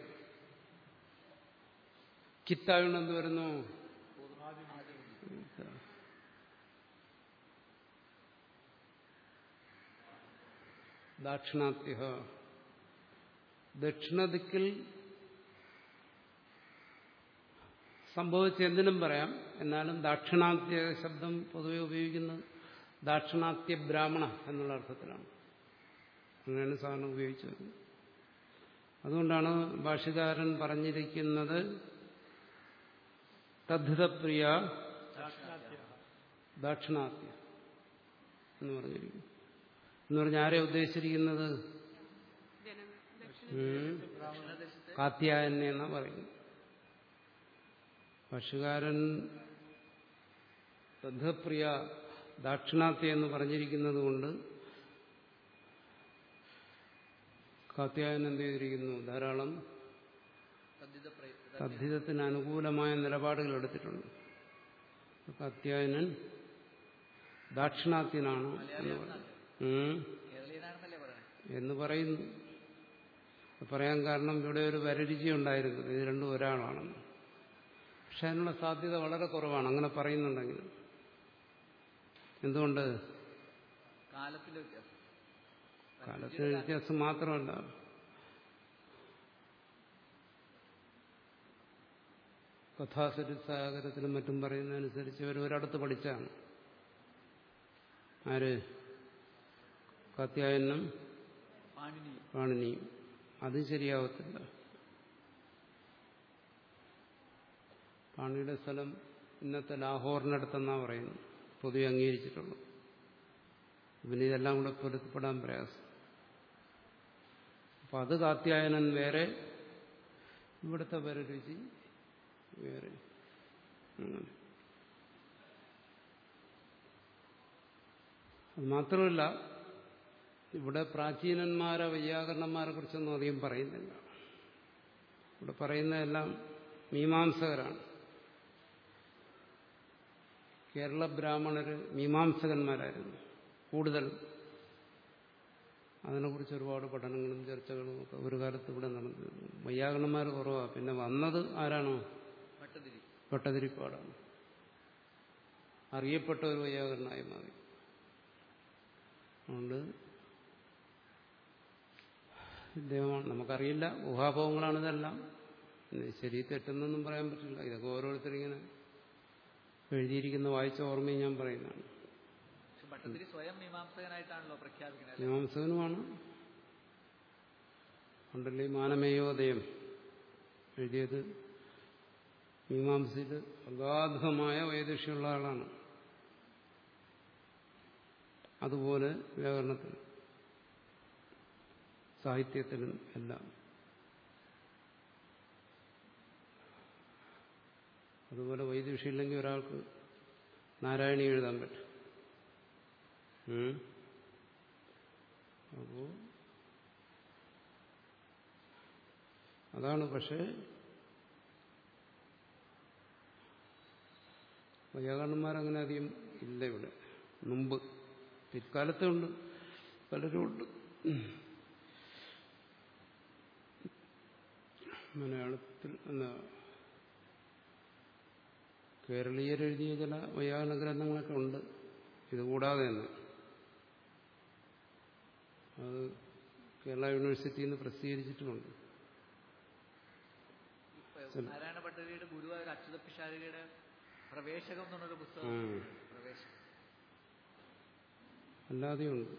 കിത്തായോണ്ട് എന്ത് വരുന്നു ദാക്ഷിണാത്യ ദക്ഷിണദിക്കിൽ സംഭവിച്ച എന്തിനും പറയാം എന്നാലും ദാക്ഷിണാത്യ ശബ്ദം പൊതുവെ ഉപയോഗിക്കുന്നത് ദാക്ഷിണാത്യ ബ്രാഹ്മണ എന്നുള്ള അർത്ഥത്തിലാണ് അങ്ങനെയാണ് സാധാരണ ഉപയോഗിച്ചത് അതുകൊണ്ടാണ് ഭാഷകാരൻ പറഞ്ഞിരിക്കുന്നത് തദ്ധിതപ്രിയ ദാക്ഷിണാത്യ എന്ന് പറഞ്ഞിരിക്കുന്നു എന്ന് പറഞ്ഞാൽ ആരെ ഉദ്ദേശിച്ചിരിക്കുന്നത് ഉം. കാത്യായനെ എന്നാ പറയുന്നത് ഭാഷകാരൻ ശ്രദ്ധപ്രിയ ദാക്ഷിണാത്യ എന്ന് പറഞ്ഞിരിക്കുന്നത് കൊണ്ട് കാത്യായൻ എന്ത് ചെയ്തിരിക്കുന്നു ധാരാളം തദ്ധിത പ്രയ- തദ്ധിതത്തിന് അനുകൂലമായ നിലപാടുകൾ എടുത്തിട്ടുണ്ട് കാത്യായനൻ ദാക്ഷിണാത്യനാണ് എന്ന് പറയുന്നു ഉം. കേരളീയനാണെന്നല്ലേ പറയണേ എന്ന് പറയുന്നു അത് പറയാൻ കാരണം ഇവിടെ ഒരു വരരുചി ഉണ്ടായിരുന്നു ഇത് രണ്ടും ഒരാളാണെന്ന് പക്ഷെ അതിനുള്ള സാധ്യത വളരെ കുറവാണ് അങ്ങനെ പറയുന്നുണ്ടെങ്കിൽ എന്തുകൊണ്ട് കാലത്തിലെ വ്യത്യാസം കാലത്തിന് വ്യത്യാസം മാത്രമല്ല കഥാസരിസാഗരത്തിലും മറ്റും പറയുന്നതനുസരിച്ച് ഇവർ ഒരിടത്ത് പഠിച്ചാണ് ആര് കാത്യായനും പാണിനി പാണിനിയും അതും ശരിയാവത്തില്ല പാണിയുടെ സ്ഥലം ഇന്നത്തെ ലാഹോറിനടുത്തെന്നാ പറയുന്നു പൊതുവെ അംഗീകരിച്ചിട്ടുള്ളൂ പിന്നെ ഇതെല്ലാം കൂടെ പൊരുത്തപ്പെടാൻ പ്രയാസം അപ്പൊ അത് കാത്യായനൻ വേറെ ഇവിടുത്തെ പരരുചി വേറെ അങ്ങനെ അത് മാത്രമല്ല ഇവിടെ പ്രാചീനന്മാരെ വൈയാകരണന്മാരെ കുറിച്ചൊന്നും അധികം പറയുന്നില്ല ഇവിടെ പറയുന്നതെല്ലാം മീമാംസകരാണ് കേരള ബ്രാഹ്മണര് മീമാംസകന്മാരായിരുന്നു കൂടുതൽ അതിനെക്കുറിച്ച് ഒരുപാട് പഠനങ്ങളും ചർച്ചകളും ഒക്കെ ഒരു കാലത്ത് ഇവിടെ നടന്നിരുന്നു വൈയാകരണന്മാർ കുറവാണ് പിന്നെ വന്നത് ആരാണോ ഭട്ടതിരി ഭട്ടതിരിപ്പാടാണ് അറിയപ്പെട്ട ഒരു വൈയാകരണമായി മാറി അതുകൊണ്ട് ഇദ്ദേഹമാണ് നമുക്കറിയില്ല ഊഹാഭവങ്ങളാണ് ഇതെല്ലാം ഇത് ശരി തെറ്റെന്നൊന്നും പറയാൻ പറ്റില്ല ഇതൊക്കെ ഓരോരുത്തരിങ്ങനെ എഴുതിയിരിക്കുന്ന വായിച്ച ഓർമ്മയും ഞാൻ പറയുന്നതാണ് പക്ഷെ ഭട്ടതിരി സ്വയം മീമാംസകനായിട്ടാണല്ലോ പ്രഖ്യാപിക്കുന്നത് മീമാംസകനുമാണ് ഉണ്ടല്ലേ മാനമേയോദയം എഴുതിയത് മീമാംസയിൽ അഗാധമായ വൈദക്ഷ്യമുള്ള ആളാണ് അതുപോലെ വ്യാകരണത്തിൽ സാഹിത്യത്തിലും എല്ലാം അതുപോലെ വൈദക്ഷ്യമില്ലെങ്കിൽ ഒരാൾക്ക് നാരായണി എഴുതാൻ പറ്റും ഉം. അപ്പോ അതാണ് പക്ഷേ വൈയാകരണന്മാരങ്ങനെ അധികം ഇല്ല ഇവിടെ മുമ്പ് പിൽക്കാലത്തുണ്ട് പലരും ഉണ്ട് മലയാളത്തിൽ എന്താ കേരളീയരെഴുതിയ ചില വൈയാകരണ ഗ്രന്ഥങ്ങളൊക്കെ ഉണ്ട് ഇതുകൂടാതെ തന്നെ അത് കേരള യൂണിവേഴ്സിറ്റിയിൽ നിന്ന് പ്രസിദ്ധീകരിച്ചിട്ടുമുണ്ട് ഇപ്പൊ നാരായണ ഭട്ടതിരിയുടെ ഗുരുവായൂർ അച്യുത പിഷാരിയുടെ പ്രവേശകം എന്ന് പറഞ്ഞൊരു പുസ്തകം ഉം. പ്രവേശകം അല്ലാതെയുണ്ട്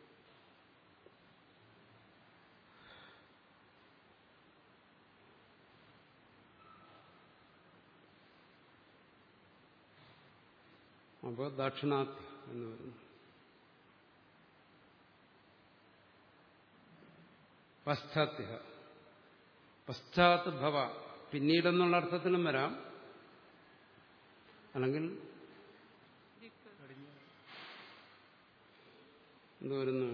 അപ്പോൾ ദാക്ഷിണാത്യ എന്ന് പറയുന്നു പശ്ചാത്യ പശ്ചാത്ത് ഭവ പിന്നീടെന്നുള്ള അർത്ഥത്തിലും വരാം അല്ലെങ്കിൽ ദിക്ക് എന്ത് വരുന്നു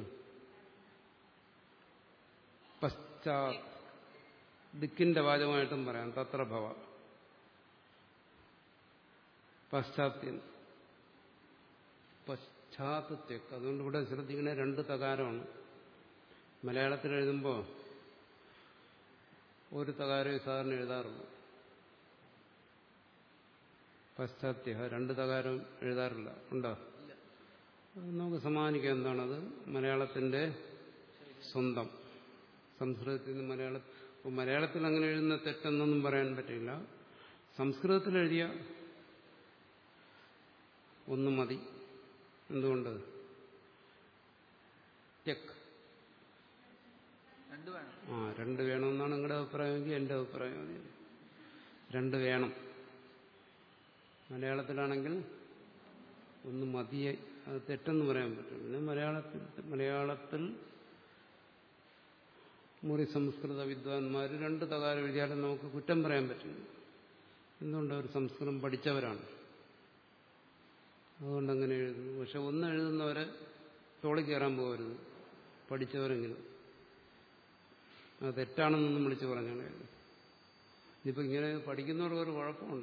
പശ്ചാ ദിക്കിന്റെ വാചകമായിട്ടും പറയാം തത്ര ഭവ പശ്ചാത്യൻ പശ്ചാത്തത്യക്ക് അതുകൊണ്ട് ഇവിടെ ശ്രദ്ധിക്കുന്ന രണ്ട് തകാരമാണ് മലയാളത്തിൽ എഴുതുമ്പോൾ ഒരു തകാരമേ സാധാരണ എഴുതാറുള്ളൂ പശ്ചാത്യ രണ്ട് തകാരം എഴുതാറില്ല ഉണ്ടോ അത് നമുക്ക് സമാനിക്കാം എന്താണത് മലയാളത്തിന്റെ സ്വന്തം സംസ്കൃതത്തിൽ നിന്ന് മലയാള ഇപ്പൊ മലയാളത്തിൽ അങ്ങനെ എഴുതുന്ന തെറ്റെന്നൊന്നും പറയാൻ പറ്റില്ല സംസ്കൃതത്തിൽ എഴുതിയ ഒന്ന് മതി എന്തുകൊണ്ട് ടെക് രണ്ടു വേണം ആ രണ്ട് വേണമെന്നാണ് നിങ്ങളുടെ അഭിപ്രായമെങ്കിൽ എൻ്റെ അഭിപ്രായം അത് രണ്ട് വേണം മലയാളത്തിലാണെങ്കിൽ ഒന്ന് മതിയെ അത് തെറ്റെന്ന് പറയാൻ പറ്റും പിന്നെ മലയാളത്തിൽ മലയാളത്തിൽ മുറി സംസ്കൃത വിദ്വാൻമാർ രണ്ട് തകാരം എഴുതിയാലും നമുക്ക് കുറ്റം പറയാൻ പറ്റില്ല എന്തുകൊണ്ട് അവർ സംസ്കൃതം പഠിച്ചവരാണ് അതുകൊണ്ട് അങ്ങനെ എഴുതുന്നു പക്ഷെ ഒന്ന് എഴുതുന്നവരെ തോളി കയറാൻ പോകരുത് പഠിച്ചവരെങ്കിലും അത് തെറ്റാണെന്നൊന്നും വിളിച്ചു പറഞ്ഞാണ് ഇനിയിപ്പോൾ ഇങ്ങനെ പഠിക്കുന്നവർക്ക് ഒരു കുഴപ്പമുണ്ട്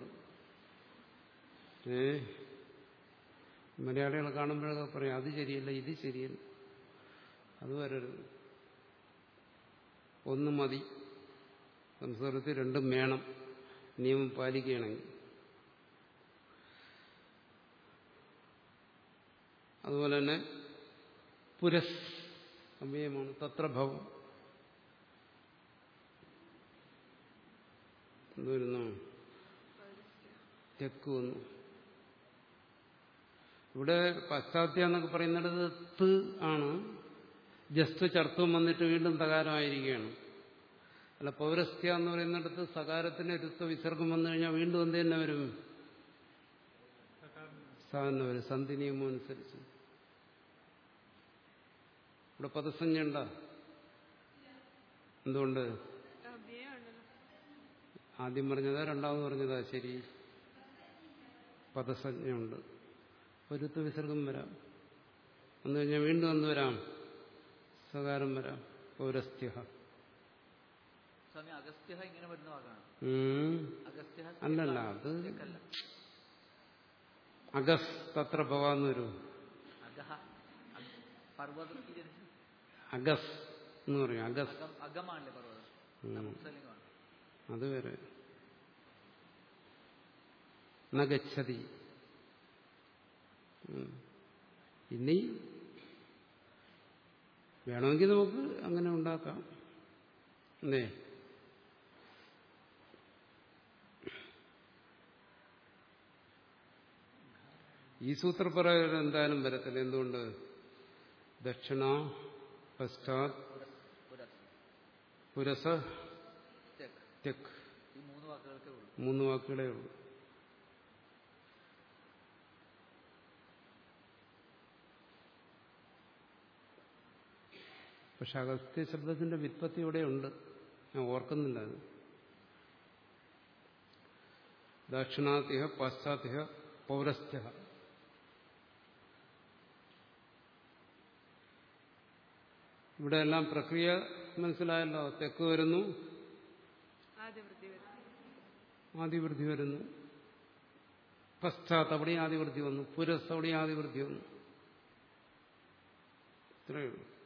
ഏ മലയാളികളെ കാണുമ്പോഴൊക്കെ പറയും അത് ശരിയല്ല ഇത് ശരിയല്ല അത് വരരുത് ഒന്ന് മതി സംസ്കൃതത്തിൽ രണ്ടും വേണം നിയമം പാലിക്കുകയാണെങ്കിൽ അതുപോലെ തന്നെ പുരസ് അവയമാണ് തത്രഭവം എന്ത് വരുന്നു തെക്ക് വന്നു ഇവിടെ പശ്ചാത്യ എന്നൊക്കെ പറയുന്നിടത്ത് ത് ആണ് ജസ്റ്റ് ചർത്തം വന്നിട്ട് വീണ്ടും തകാരമായിരിക്കുകയാണ് അല്ല പൗരസ്ത്യ എന്ന് പറയുന്നിടത്ത് സകാരത്തിന് രുത്വ വിസർഗം വന്നു കഴിഞ്ഞാൽ വീണ്ടും എന്ത് തന്നെ വരും സ എന്ന് വരും സന്ധി നിയമം അനുസരിച്ച് ഇവിടെ പദസഞ്ജ ഉണ്ടോ എന്തുകൊണ്ട് അഭയമാണല്ലോ ആദ്യം പറഞ്ഞതാ രണ്ടാമത് പറഞ്ഞതാ ശരി പദസഞ്ജയുണ്ട് ഒരുത്ത് വിസർഗം വരാം വന്നു കഴിഞ്ഞാൽ വീണ്ടും എന്ത് വരാം സകാരം വരാം പൗരസ്ത്യ സ്വാമി അഗസ്ത്യ ഇങ്ങനെ വരുന്ന വാക്കാണ് ഉം. അഗസ്ത്യ അല്ലല്ല അത് തെക്കല്ല അഗസ് തത്ര ഭവാന്ന് വരും അഗഹ അഗ്- പർവ്വതത്തിൽ ജനിച്ചു അഗസ് എന്ന് പറയും അഗസ് അകം അകമാണല്ലേ പർവ്വതം ഉം. നപുംസലിംഗമാണ് അത് വരെ നഗച്ഛതി ഉം. ഇനി വേണമെങ്കിൽ നമുക്ക് അങ്ങനെ ഉണ്ടാക്കാം അല്ലേ ഈ സൂത്രപ്രകാരം എന്തായാലും വരത്തില്ല എന്തുകൊണ്ട് ദക്ഷിണ പശ്ചാത് പുരസ് പുരസ തെക്ക് തെക്ക് ഈ മൂന്ന് വാക്കുകൾക്കേ ഉള്ളൂ മൂന്ന് വാക്കുകളേ ഉള്ളൂ പക്ഷെ അഗസ്ത്യ ശബ്ദത്തിന്റെ വിത്പത്തി ഇവിടെ ഉണ്ട് ഞാൻ ഓർക്കുന്നില്ല അത് ദക്ഷിണാത്തിഹ പാശ്ചാത്യ പൗരസ്ഥ്യ ഇവിടെ എല്ലാം പ്രക്രിയ മനസ്സിലായല്ലോ തെക്ക് വരുന്നു ആദ്യവൃത്തി വരും ആദിവൃദ്ധി വരുന്നു പശ്ചാത്ത് അവിടെയും ആദിവൃദ്ധി വന്നു പുരസ് അവിടെയും ആദിവൃദ്ധി വന്നു ഇത്രയേ ഉള്ളൂ